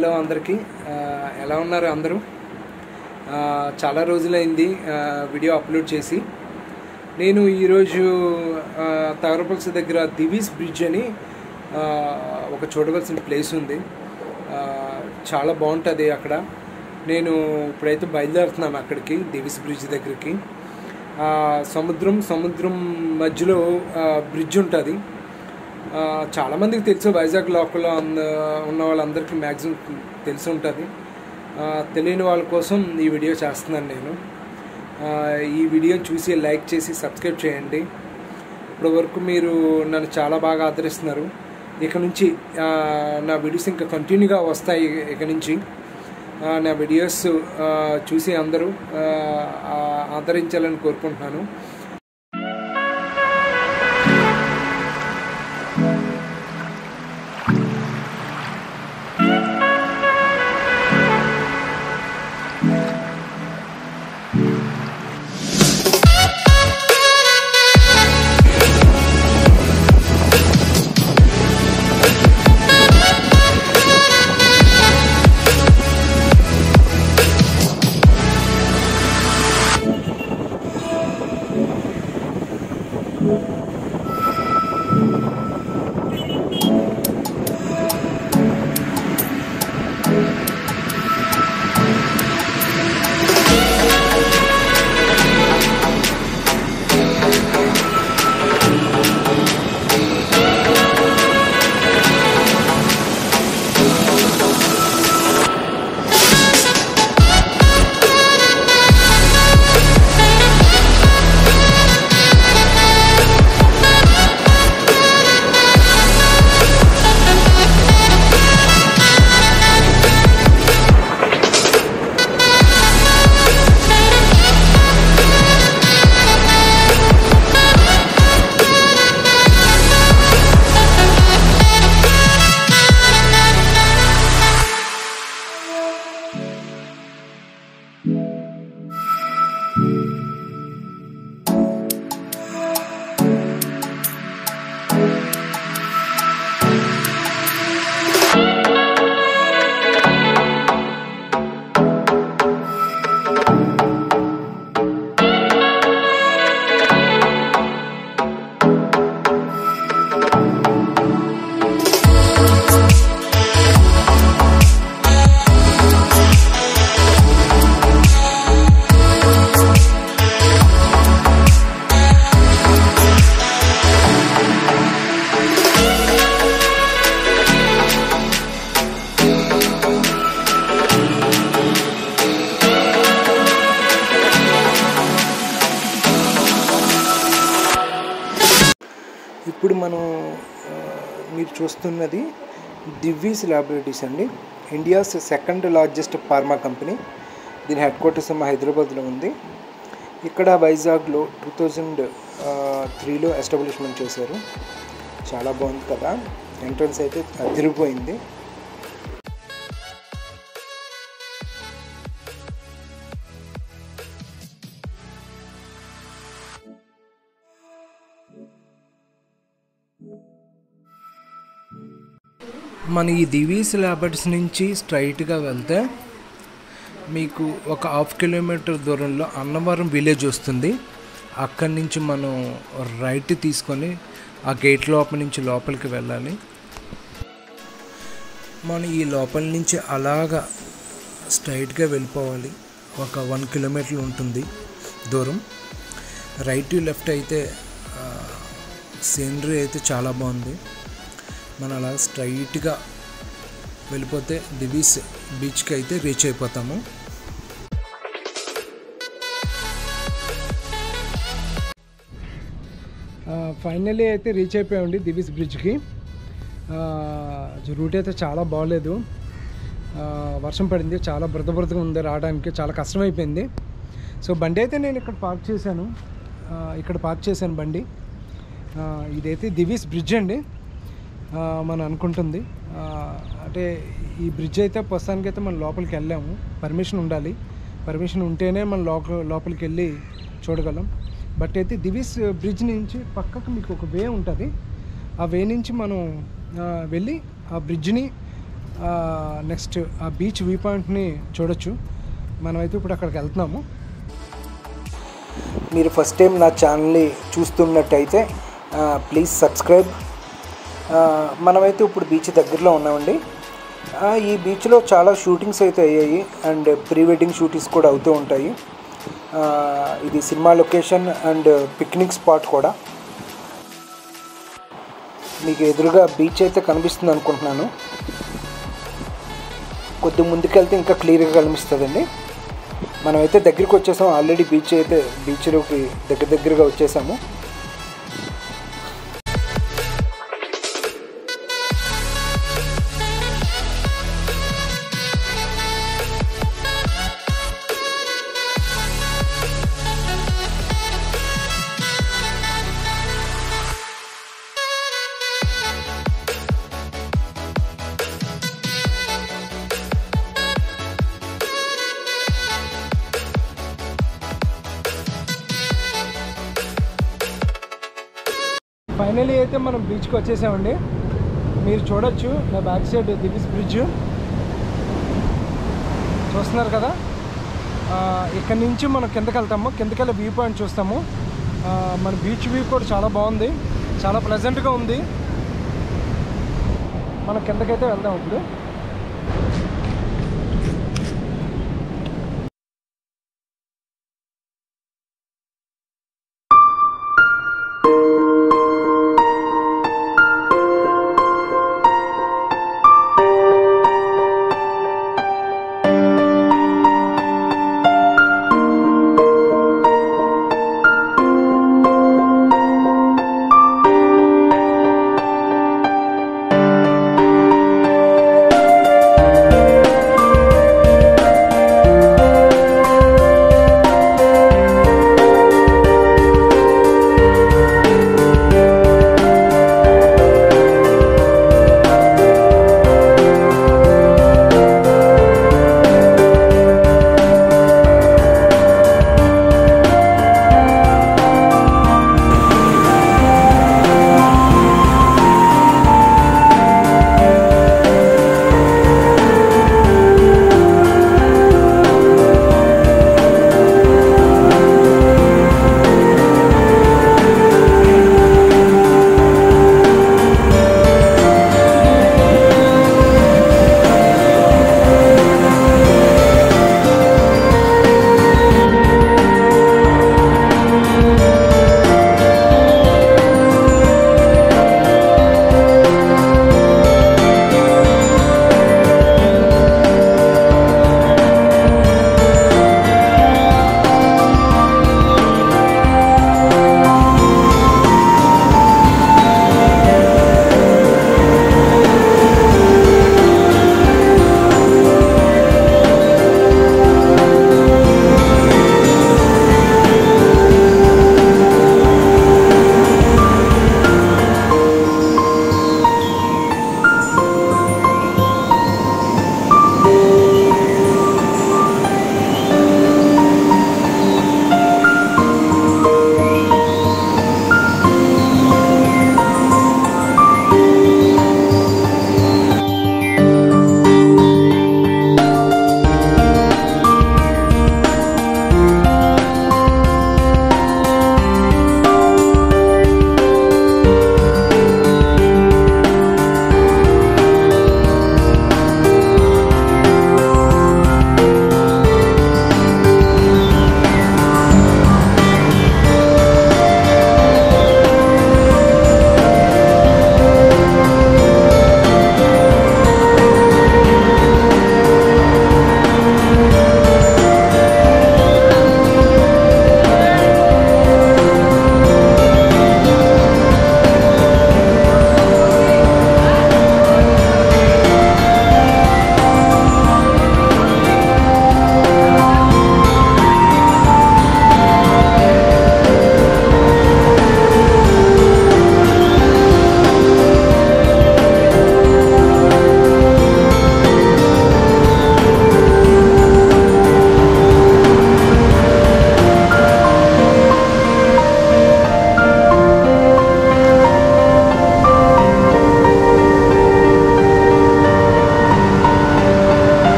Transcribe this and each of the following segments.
hello అందరికీ ఆ, ఎలా ఉన్నారు అందరూ ఆ, చాలా రోజులైంది ఆ, వీడియో అప్లోడ్ చేసి నేను ఈరోజు ఆ, తగరపల్స్ దగ్గర దివీస్ బ్రిడ్జ్ అని ఆ, ఒక చూడవలసిన ప్లేస్ ఉంది ఆ, చాలా బాగుంటుంది అక్కడ నేను ఇప్పుడైతే బయలుదేరుతున్నాను అక్కడికి దివీస్ బ్రిడ్జ్ దగ్గరికి ఆ, సముద్రం సముద్రం మధ్యలో ఆ, బ్రిడ్జ్ ఉంటుంది ఆ, చాలామందికి తెలుసు వైజాగ్ లోకల్లో అంద ఉన్న వాళ్ళందరికీ మ్యాక్సిమం తెలిసి ఉంటుంది ఆ, తెలియని వాళ్ళ కోసం ఈ వీడియో చేస్తున్నాను నేను ఆ, ఈ వీడియో చూసి లైక్ చేసి సబ్స్క్రైబ్ చేయండి ఇప్పటి వరకు మీరు నన్ను చాలా బాగా ఆదరిస్తున్నారు ఇక నుంచి ఆ, నా వీడియోస్ ఇంకా కంటిన్యూగా వస్తాయి ఇక నుంచి ఆ, నా వీడియోస్ ఆ, చూసి అందరూ ఆ, ఆ, ఆదరించాలని కోరుకుంటున్నాను ఇప్పుడు మనం ఆ, మీరు చూస్తున్నది దివ్వీస్ ల్యాబొరేటరీస్ అండి India's second largest pharma company దీని హెడ్ క్వార్టర్స్ ఏమో హైదరాబాద్లో ఉంది ఇక్కడ వైజాగ్లో టూ థౌజండ్ త్రీలో ఎస్టాబ్లిష్మెంట్ చేశారు చాలా బాగుంది కదా ఎంట్రన్స్ అయితే అదిరిపోయింది మన ఈ దివీస్ ల్యాబర్స్ నుంచి స్ట్రైట్గా వెళ్తే మీకు ఒక హాఫ్ కిలోమీటర్ దూరంలో అన్నవరం విలేజ్ వస్తుంది అక్కడి నుంచి మనం రైట్ తీసుకొని ఆ గేట్ లోపల నుంచి లోపలికి వెళ్ళాలి మనం ఈ లోపల నుంచి అలాగా స్ట్రైట్గా వెళ్ళిపోవాలి ఒక వన్ కిలోమీటర్ ఉంటుంది దూరం రైట్ లెఫ్ట్ అయితే సీనరీ అయితే చాలా బాగుంది మనం అలా స్ట్రైట్గా వెళ్ళిపోతే దివీస్ బీచ్కి అయితే రీచ్ అయిపోతాము ఫైనలీ అయితే రీచ్ అయిపోయామండి దివీస్ బ్రిడ్జ్కి రూట్ అయితే చాలా బాగలేదు ఆ, వర్షం పడింది చాలా బురద బురదగా ఉంది రావడానికి చాలా కష్టమైపోయింది సో బండి అయితే నేను ఇక్కడ పార్క్ చేశాను ఆ, ఇక్కడ పార్క్ చేశాను బండి ఆ, ఇదైతే దివీస్ బ్రిడ్జ్ అండి ఆ, మనం అనుకుంటుంది ఆ, అంటే ఈ బ్రిడ్జ్ అయితే ప్రస్తుతానికి అయితే మనం లోపలికి వెళ్ళాము పర్మిషన్ ఉండాలి పర్మిషన్ ఉంటేనే మనం లోక లోపలికి వెళ్ళి చూడగలం బట్ అయితే దివీస్ బ్రిడ్జ్ నుంచి పక్కకు మీకు ఒక వే ఉంటుంది ఆ వే నుంచి మనం ఆ, వెళ్ళి ఆ బ్రిడ్జ్ని నెక్స్ట్ ఆ బీచ్ వ్యూ పాయింట్ని చూడొచ్చు మనమైతే ఇప్పుడు అక్కడికి వెళ్తున్నాము మీరు ఫస్ట్ టైం నా ఛానల్ని చూస్తున్నట్టయితే ప్లీజ్ సబ్స్క్రైబ్ మనమైతే ఇప్పుడు బీచ్ దగ్గరలో ఉన్నామండి ఆ, ఈ బీచ్లో చాలా షూటింగ్స్ అయితే అయ్యాయి అండ్ ప్రీ వెడ్డింగ్ షూటింగ్స్ కూడా అవుతూ ఉంటాయి ఆ, ఇది సినిమా లొకేషన్ అండ్ పిక్నిక్ స్పాట్ కూడా మీకు ఎదురుగా బీచ్ అయితే కనిపిస్తుంది అనుకుంటున్నాను కొద్ది ముందుకెళ్తే ఇంకా క్లియర్గా కనిపిస్తుందండి మనమైతే దగ్గరికి వచ్చేసాం ఆల్రెడీ బీచ్ అయితే బీచ్లోకి దగ్గర దగ్గరగా వచ్చేసాము ఫైనలీ అయితే మనం బీచ్కి వచ్చేసామండి మీరు చూడొచ్చు నా బ్యాక్ సైడ్ దివిస్ బ్రిడ్జ్ చూస్తున్నారు కదా ఆ, ఇక్కడ నుంచి మనం కిందకి వెళ్తాము కిందకెళ్ళి వ్యూ పాయింట్ చూస్తాము ఆ, మన బీచ్ వ్యూ కూడా చాలా బాగుంది చాలా ప్లెజెంట్గా ఉంది మనం కిందకైతే వెళ్దాం ఇప్పుడు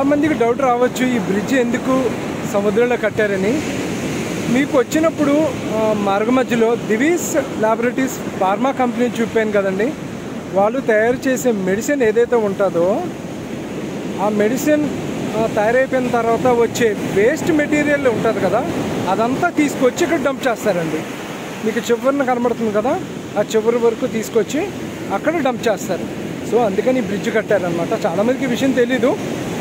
చాలామందికి డౌట్ రావచ్చు ఈ బ్రిడ్జ్ ఎందుకు సముద్రంలో కట్టారని మీకు వచ్చినప్పుడు ఆ, మార్గ మధ్యలో దివీస్ ల్యాబొరేటరీస్ ఫార్మా కంపెనీ చూపాను కదండి వాళ్ళు తయారు చేసే మెడిసిన్ ఏదైతే ఉంటుందో ఆ మెడిసిన్ ఆ, తయారైపోయిన తర్వాత వచ్చే వేస్ట్ మెటీరియల్ ఉంటుంది కదా అదంతా తీసుకొచ్చి ఇక్కడ డంప్ చేస్తారండి మీకు చివరిన కనబడుతుంది కదా ఆ చివరి వరకు తీసుకొచ్చి అక్కడ డంప్ చేస్తారు సో అందుకని ఈ బ్రిడ్జ్ కట్టారనమాట చాలామందికి ఈ విషయం తెలీదు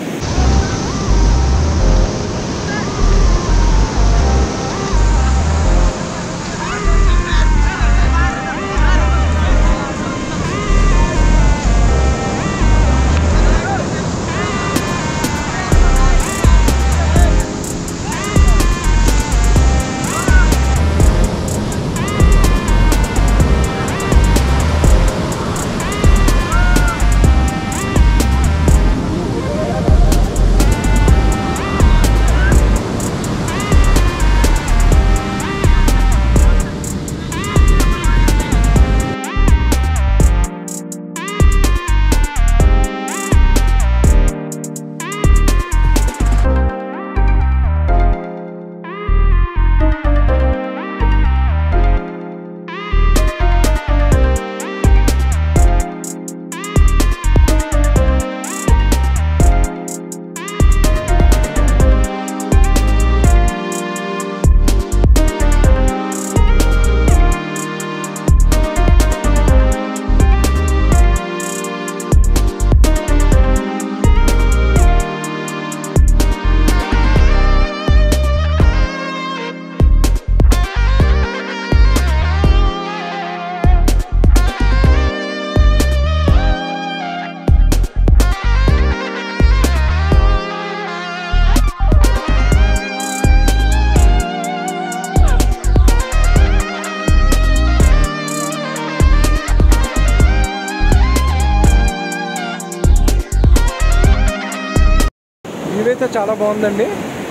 వ్యూ అయితే చాలా బాగుందండి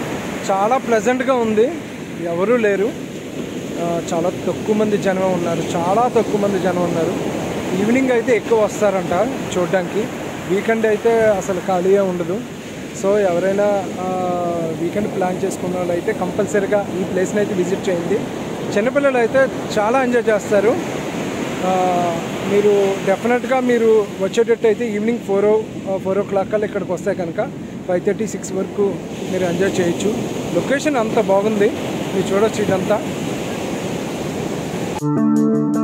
చాలా ప్లెజెంట్గా ఉంది ఎవరూ లేరు ఆ, చాలా తక్కువ మంది జనం ఉన్నారు చాలా తక్కువ మంది జనం ఉన్నారు ఈవినింగ్ అయితే ఎక్కువ వస్తారంట చూడడానికి వీకెండ్ అయితే అసలు ఖాళీగా ఉండదు సో ఎవరైనా వీకెండ్ ప్లాన్ చేసుకున్న వాళ్ళు అయితే కంపల్సరీగా ఈ ప్లేస్ని అయితే విజిట్ చేయండి చిన్నపిల్లలు అయితే చాలా ఎంజాయ్ చేస్తారు ఆ, మీరు డెఫినెట్గా మీరు వచ్చేటట్టు అయితే evening four four o'clock కల్లా ఇక్కడికి వస్తే కనుక ఫైవ్ థర్టీ సిక్స్ వరకు మీరు ఎంజాయ్ చేయొచ్చు లొకేషన్ అంత బాగుంది మీరు చూడొచ్చు ఇదంతా